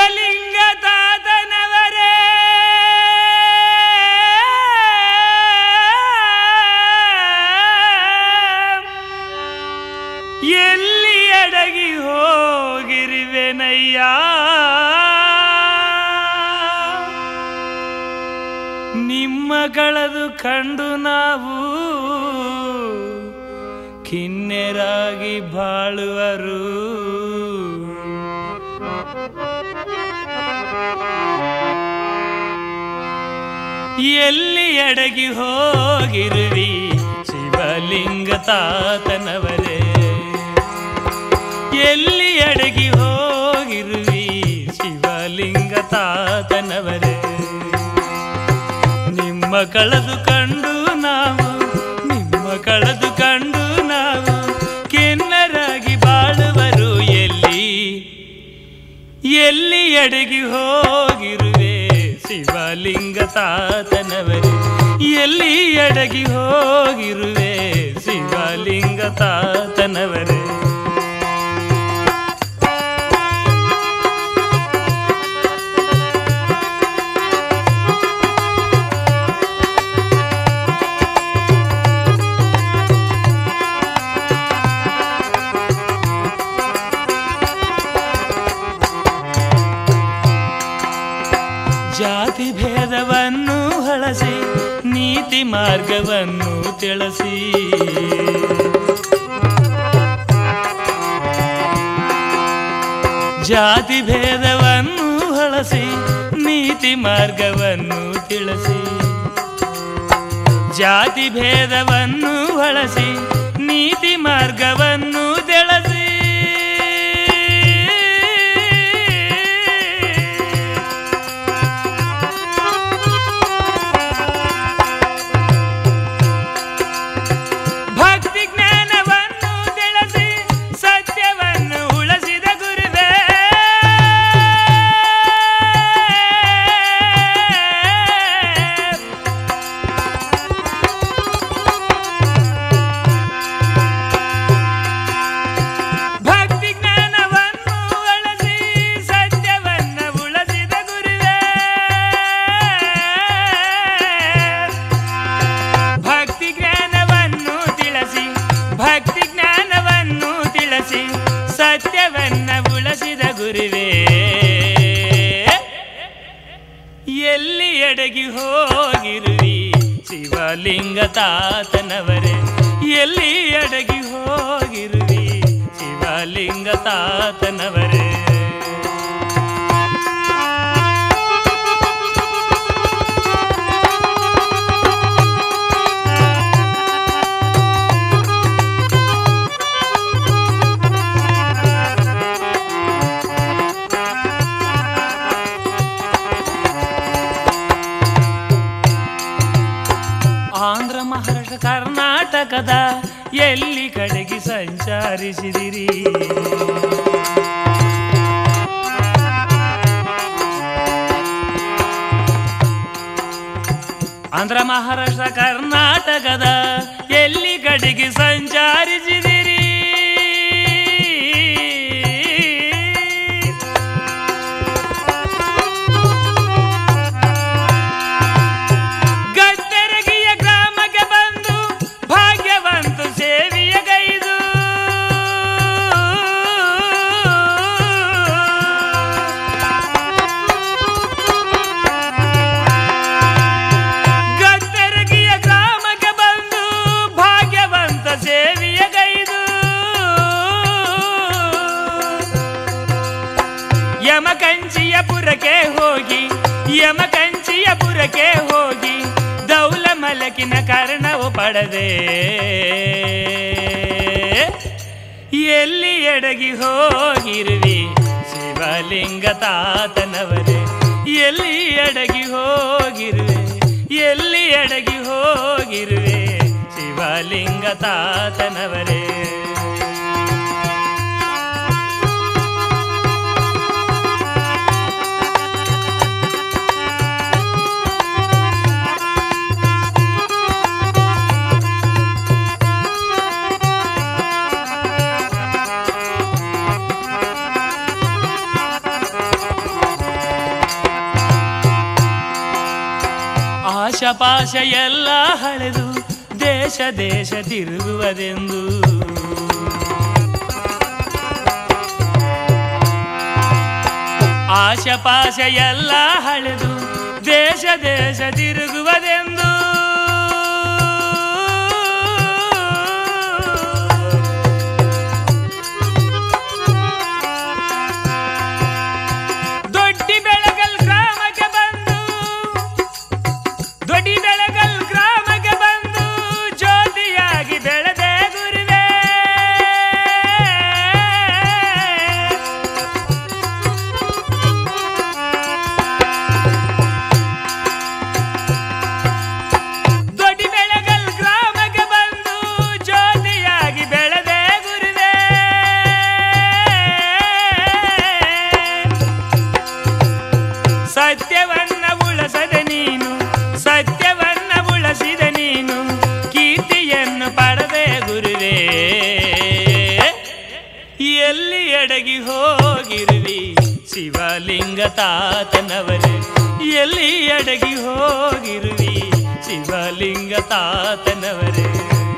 ಶಿವಲಿಂಗ ತಾತನವರೇ ಎಲ್ಲಿ ಅಡಗಿ ಹೋಗಿರುವೆನಯ್ಯ ನಿಮ್ಮ ಕಳೆದು ಕಂಡು ನಾವು ಕಿನ್ನೆರಾಗಿ ಬಾಳುವರು ಎಲ್ಲಿ ಅಡಗಿ ಹೋಗಿರುವಿ ಶಿವಲಿಂಗ ತಾತನವರೇ ಎಲ್ಲಿ ಅಡಗಿ ಹೋಗಿರುವಿ ಶಿವಲಿಂಗ ತಾತನವರೇ ನಿಮ್ಮ ಕಳೆದು ಕಂಡು ನಾವು ನಿಮ್ಮ ಕಳೆದು ಕಂಡು ನಾವು ಕೆನ್ನರಾಗಿ ಬಾಳುವರು ಎಲ್ಲಿ ಎಲ್ಲಿ ಅಡಗಿ ಹೋಗಿರುವೆ ಶಿವಲಿಂಗ ತಾತನವರೇ ಎಲ್ಲಿ ಅಡಗಿ ಹೋಗಿರುವೆ ಶಿವಲಿಂಗ ತಾತನವರೇ ಜಾತಿ ಭೇದವನ್ನು ಹಳಸಿ ನೀತಿ ಮಾರ್ಗವನ್ನು ತಿಳಿಸಿ ಜಾತಿ ಭೇದವನ್ನು ಹಳಸಿ ನೀತಿ ಮಾರ್ಗವನ್ನು ತಿಳಿಸಿ ಜಾತಿ ಭೇದವನ್ನು ಹಳಸಿ ನೀತಿ ಮಾರ್ಗವನ್ನು ತಿಳಿಸಿ ಭಕ್ತಿ ಜ್ಞಾನವನ್ನು ತಿಳಿಸಿ ಸತ್ಯವನ್ನು ಉಳಿಸಿದ ಗುರುವೇ ಭಕ್ತಿ ಜ್ಞಾನವನ್ನು ಅಳಸಿ ಸತ್ಯವನ್ನು ಉಳಿಸಿದ ಗುರುವೇ ಭಕ್ತಿ ಜ್ಞಾನವನ್ನು ತಿಳಿಸಿ ಭಕ್ತಿ ಜ್ಞಾನವನ್ನು ತಿಳಿಸಿ ಸತ್ಯವನ್ನ ಉಳಿಸಿದ ಗುರುವೇ ಎಲ್ಲಿ ಅಡಗಿ ಹೋಗಿರುವಿ ಶಿವಲಿಂಗ ತಾತನವರೇ ಎಲ್ಲಿ ಅಡಗಿ ಹೋಗಿರುವಿ ಶಿವಲಿಂಗ ತಾತನವರೇ ಆಂಧ್ರ ಮಹಾರಾಷ್ಟ್ರ ಕರ್ನಾಟಕದ ಎಲ್ಲಿ ಕಡೆಗೆ ಸಂಚರಿಸಿದಿರಿ ಆಂಧ್ರ ಮಹಾರಾಷ್ಟ್ರ ಕರ್ನಾಟಕದ ಎಲ್ಲಿ ಕಡೆಗೆ ಸಂಚರಿಸಿದಿರಿ ಗದ್ದರಗಿಯ ಗ್ರಾಮಕ್ಕೆ ಬಂದು ಭಾಗ್ಯವಂತು ಸೇವೆಯ ಗೈದು ಗದ್ದರಗಿಯ ಗ್ರಾಮಕ್ಕೆ ಬಂದು ಭಾಗ್ಯವಂತ ಸೇವೆಯ ಗೈದು ಯಮಕಂಚಿಯ ಪುರಕ್ಕೆ ಹೋಗಿ ಯಮಕಂಚಿಯ ಪುರಕ್ಕೆ ಹೋಗಿ ದೌಲ ಮಲಕಿನ ಕಾರಣವು ಪಡದೆ ಎಲ್ಲಿ ಎಡಗಿ ಹೋಗಿರುವಿ ಶಿವಲಿಂಗ ತಾತನವರೇ ಎಲ್ಲಿ ಎಡಗಿ ಹೋಗಿರುವೆ ಎಲ್ಲಿ ಎಡಗಿ ಹೋಗಿರುವೆ ಶಿವಲಿಂಗ ತಾತನವರೇ ಆಶಪಾಶ ಎಲ್ಲ ಹಳೆದು ದೇಶ ದೇಶ ತಿರುಗುವುದೆಂದು ಆಶಪಾಶ ಎಲ್ಲ ಹಳೆದು ದೇಶ ದೇಶ ತಿರುಗುವುದೆಂದು ದೊಡ್ಡಿ ಬೆಳಗಲ್ ಗ್ರಾಮಕ್ಕೆ ಬಂದು ದೊಡ್ಡಿ ಬೆಳಗಲ್ ಗ್ರಾಮಕ್ಕೆ ಬಂದು ಜ್ಯೋತಿಯಾಗಿ ಬೆಳೆದೆ ಗುರುವೇ ದೊಡ್ಡಿ ಬೆಳಗಲ್ ಗ್ರಾಮಕ್ಕೆ ಬಂದು ಜ್ಯೋತಿಯಾಗಿ ಬೆಳೆದೆ ಗುರುವೇ ಸತ್ಯವನ್ನ ಉಳಸದ ನೀನು ಸತ್ಯವನ್ನ ಉಳಸಿದ ನೀನು ಕೀರ್ತಿಯನ್ನು ಪಡೆದೆ ಗುರುವೇ ಎಲ್ಲಿ ಎಡಗಿ ಹೋಗಿರುವಿ ಶಿವಲಿಂಗ ತಾತನವರೇ ಎಲ್ಲಿ ಅಡಗಿ ಹೋಗಿರುವಿ ಶಿವಲಿಂಗ ತಾತನವರೇ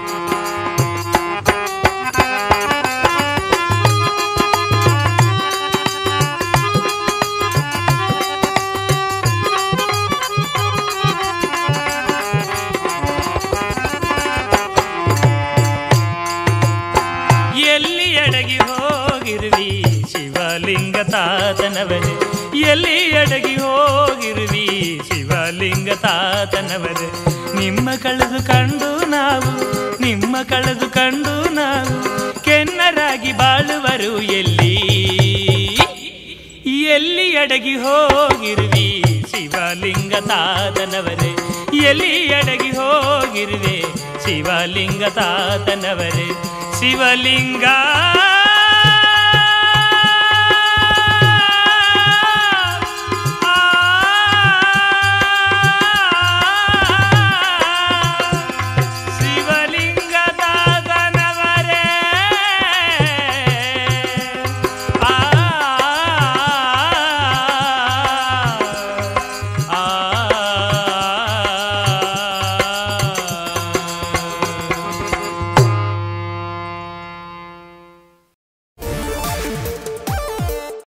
ಎಲ್ಲಿ ಅಡಗಿ ಹೋಗಿರುವಿ ಶಿವಲಿಂಗ ತಾತನವರೇ ಎಲ್ಲಿ ಅಡಗಿ ಹೋಗಿರುವಿ ಶಿವಲಿಂಗ ತಾತನವರೇ ನಿಮ್ಮ ಕಳೆದು ಕಂಡು ನಾವು ನಿಮ್ಮ ಕಳೆದು ಕಂಡು ನಾವು ಕೆನ್ನರಾಗಿ ಬಾಳುವರು ಎಲ್ಲಿ ಎಲ್ಲಿ ಅಡಗಿ ಹೋಗಿರುವಿ ಶಿವಲಿಂಗ ತಾತನವರೇ ಎಲ್ಲಿ ಅಡಗಿ ಹೋಗಿರುವೆ ಶಿವಲಿಂಗ ತಾತನವರೇ ಶಿವಲಿಂಗ